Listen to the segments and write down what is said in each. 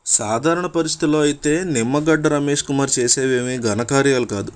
సాధారణ పరిస్థితుల్లో అయితే నిమ్మగడ్డ రమేష్ కుమార్ చేసేవేమీ ఘనకార్యాలు కాదు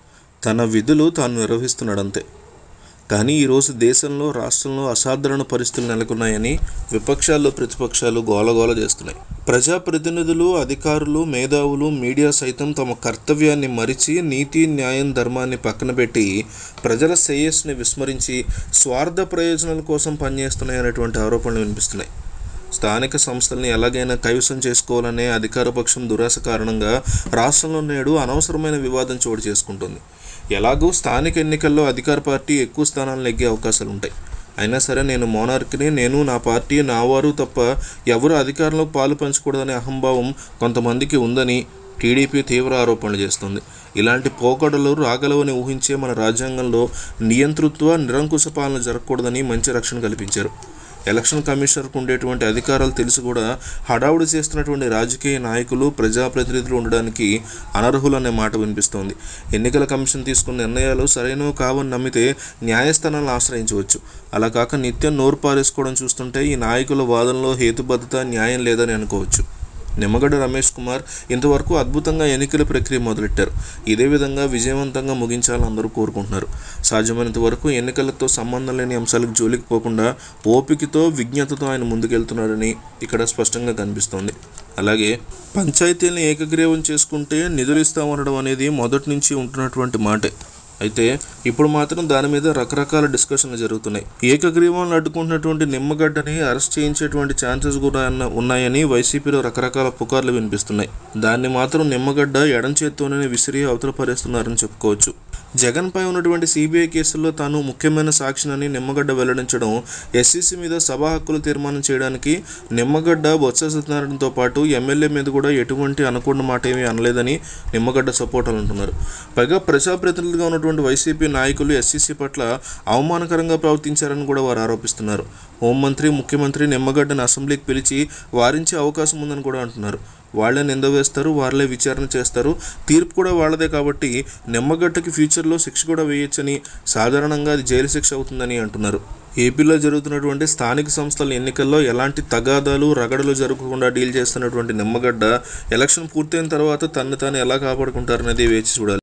తన విధులు తాను నిర్వహిస్తున్నాడంతే కానీ ఈరోజు దేశంలో రాష్ట్రంలో అసాధారణ పరిస్థితులు నెలకొన్నాయని విపక్షాలు ప్రతిపక్షాలు గోలగోల చేస్తున్నాయి ప్రజాప్రతినిధులు అధికారులు మేధావులు మీడియా సైతం తమ కర్తవ్యాన్ని మరిచి నీతి న్యాయం ధర్మాన్ని పక్కన పెట్టి ప్రజల శ్రేయస్సుని విస్మరించి స్వార్థ ప్రయోజనాల కోసం పనిచేస్తున్నాయనేటువంటి ఆరోపణలు వినిపిస్తున్నాయి స్థానిక సంస్థల్ని ఎలాగైనా కైవసం చేసుకోవాలనే అధికార పక్షం దురాశ కారణంగా రాష్ట్రంలో నేడు అనవసరమైన వివాదం చోటు చేసుకుంటుంది ఎలాగూ స్థానిక ఎన్నికల్లో అధికార పార్టీ ఎక్కువ స్థానాలు నెగ్గే అవకాశాలు ఉంటాయి అయినా సరే నేను మోనార్క్ని నేను నా పార్టీ నా వారు తప్ప ఎవరు అధికారంలో పాలు పంచకూడదనే అహంభావం కొంతమందికి ఉందని టీడీపీ తీవ్ర ఆరోపణలు చేస్తుంది ఇలాంటి పోకడలు రాగలవని ఊహించే మన రాజ్యాంగంలో నియంతృత్వ నిరంకుశ పాలన జరగకూడదని మంచి రక్షణ కల్పించారు ఎలక్షన్ కమిషనర్కు ఉండేటువంటి అధికారాలు తెలిసి కూడా హడావుడి చేస్తున్నటువంటి రాజకీయ నాయకులు ప్రజాప్రతినిధులు ఉండడానికి అనర్హులు అనే మాట వినిపిస్తోంది ఎన్నికల కమిషన్ తీసుకున్న నిర్ణయాలు సరైనవి కావని నమ్మితే న్యాయస్థానాలను ఆశ్రయించవచ్చు అలా కాక నిత్యం నోరు పారేసుకోవడం చూస్తుంటే ఈ నాయకుల వాదనలో హేతుబద్ధత న్యాయం లేదని అనుకోవచ్చు నిమ్మగడ్డ రమేష్ కుమార్ ఇంతవరకు అద్భుతంగా ఎన్నికల ప్రక్రియ మొదలెట్టారు ఇదే విధంగా విజయవంతంగా ముగించాలని అందరూ కోరుకుంటున్నారు సాధ్యమైనంత వరకు ఎన్నికలతో సంబంధం లేని అంశాలకు జోలికి పోకుండా ఓపికతో విజ్ఞతతో ఆయన ముందుకెళ్తున్నారని ఇక్కడ స్పష్టంగా కనిపిస్తోంది అలాగే పంచాయతీలను ఏకగ్రీవం చేసుకుంటే నిధులు ఇస్తామనడం అనేది మొదటి నుంచి ఉంటున్నటువంటి మాటే అయితే ఇప్పుడు మాత్రం దాని మీద రకరకాల డిస్కషన్లు జరుగుతున్నాయి ఏకగ్రీవంలో అడ్డుకుంటున్నటువంటి నిమ్మగడ్డని అరెస్ట్ చేయించేటువంటి ఛాన్సెస్ కూడా ఉన్న- ఉన్నాయని వైసీపీలో రకరకాల పుకార్లు వినిపిస్తున్నాయి దాన్ని మాత్రం నిమ్మగడ్డ ఎడం చేత్తోనే విసిరి అవతల పరేస్తున్నారని చెప్పుకోవచ్చు జగన్పై ఉన్నటువంటి సిబిఐ కేసుల్లో తాను ముఖ్యమైన సాక్షినని నిమ్మగడ్డ వెల్లడించడం ఎస్సీసీ మీద సభా హక్కులు తీర్మానం చేయడానికి నిమ్మగడ్డ బొత్స సత్యనారాయణతో పాటు ఎమ్మెల్యే మీద కూడా ఎటువంటి అనుకున్న మాట ఏమీ అనలేదని నిమ్మగడ్డ సపోర్టర్లు అంటున్నారు పైగా ప్రజాప్రతినిధులుగా ఉన్నటువంటి వైసీపీ నాయకులు ఎస్సీసీ పట్ల అవమానకరంగా ప్రవర్తించారని కూడా వారు ఆరోపిస్తున్నారు హోంమంత్రి ముఖ్యమంత్రి నిమ్మగడ్డను అసెంబ్లీకి పిలిచి వారించే అవకాశం ఉందని కూడా అంటున్నారు వాళ్ళే నింద వేస్తారు వాళ్ళే విచారణ చేస్తారు తీర్పు కూడా వాళ్ళదే కాబట్టి నిమ్మగడ్డకి ఫ్యూచర్లో శిక్ష కూడా వేయొచ్చని సాధారణంగా అది జైలు శిక్ష అవుతుందని అంటున్నారు ఏపీలో జరుగుతున్నటువంటి స్థానిక సంస్థల ఎన్నికల్లో ఎలాంటి తగాదాలు రగడలు జరగకుండా డీల్ చేస్తున్నటువంటి నిమ్మగడ్డ ఎలక్షన్ పూర్తయిన తర్వాత తను తాను ఎలా కాపాడుకుంటారనేది వేచి చూడాలి